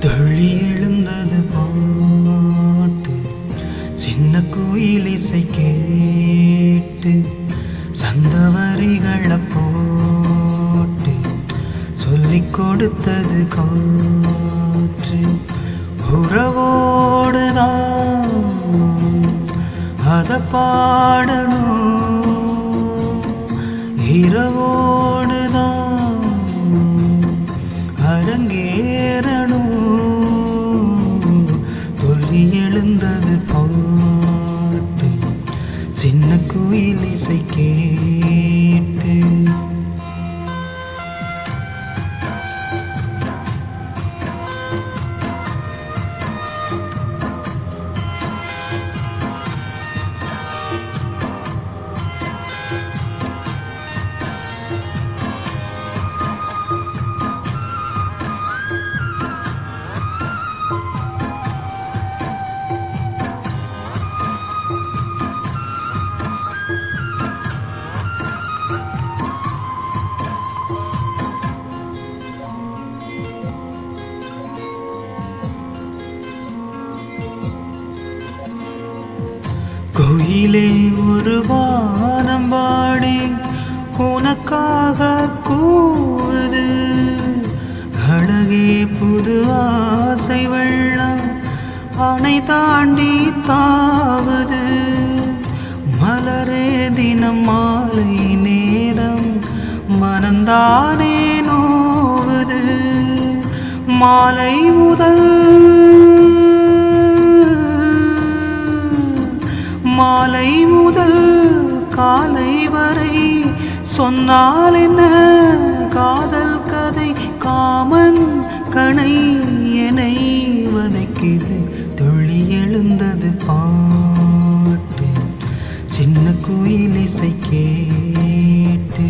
துள்ளி எழுந்தது பாட்டு சின்ன கோயில் இசை கேட்டு சந்தவரிகளை போட்டு சொல்லிக் கொடுத்தது காற்று உறவோடுதான் அத பாடணும் இரவோடுதான் அரங்கேறணும் சொல்லி எழுந்தது பாட்டு சின்ன கோயில் இசை கேட்டு கோயிலே ஒரு வானம் பாடி உனக்காக கூவுது அழகே புது ஆசை வெள்ளம் அணை தாண்டி தாவுது மலரே தினம் மாலை நேரம் மனந்தானே நோவுது மாலை முதல் மாலை முதல் காலை வரை சொன்னால் என்ன காதல் கதை காமன் கணை என்னை வதைக்குது துள்ளி எழுந்தது பாட்டு சின்ன கோயில் இசை கேட்டு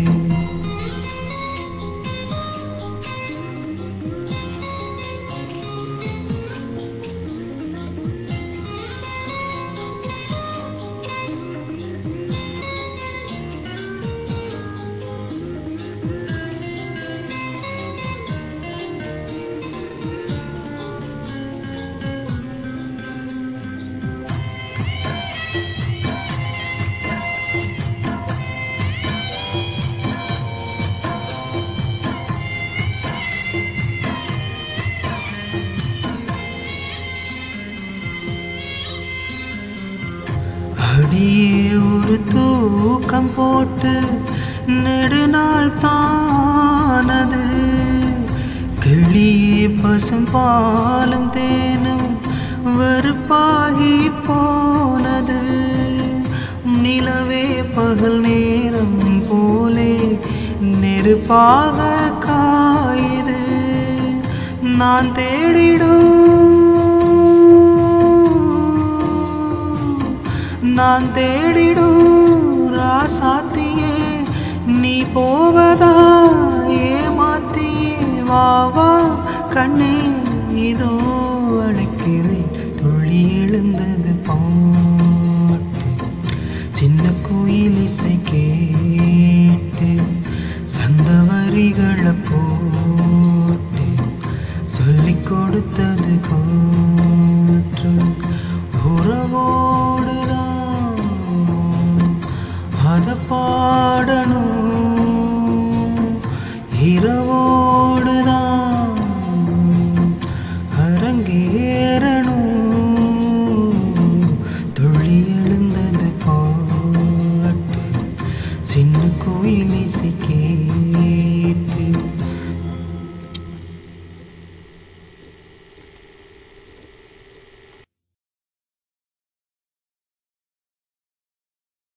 அடியே ஒரு தூக்கம் போட்டு நெடுநாள் தானது கிளியே பசும் பாலும் தேனும் வெறுப்பாகி போனது நிலவே பகல் நேரம் போலே நெருப்பாக காயுது நான் தேடிடும் நான் தேடிடும் ராசாத்தியே நீ போவதா ஏமாத்தியே வா வா கண்ணே இதோ அழைக்கிறேன் துள்ளி எழுந்தது பாட்டு சின்ன கோயில் இசை கேட்டு சந்த வரிகளை போட்டு சொல்லிக் கொடுத்தது காற்று உறவோடுதான் அத பாடணும் இரவோடுதான் அரங்கேற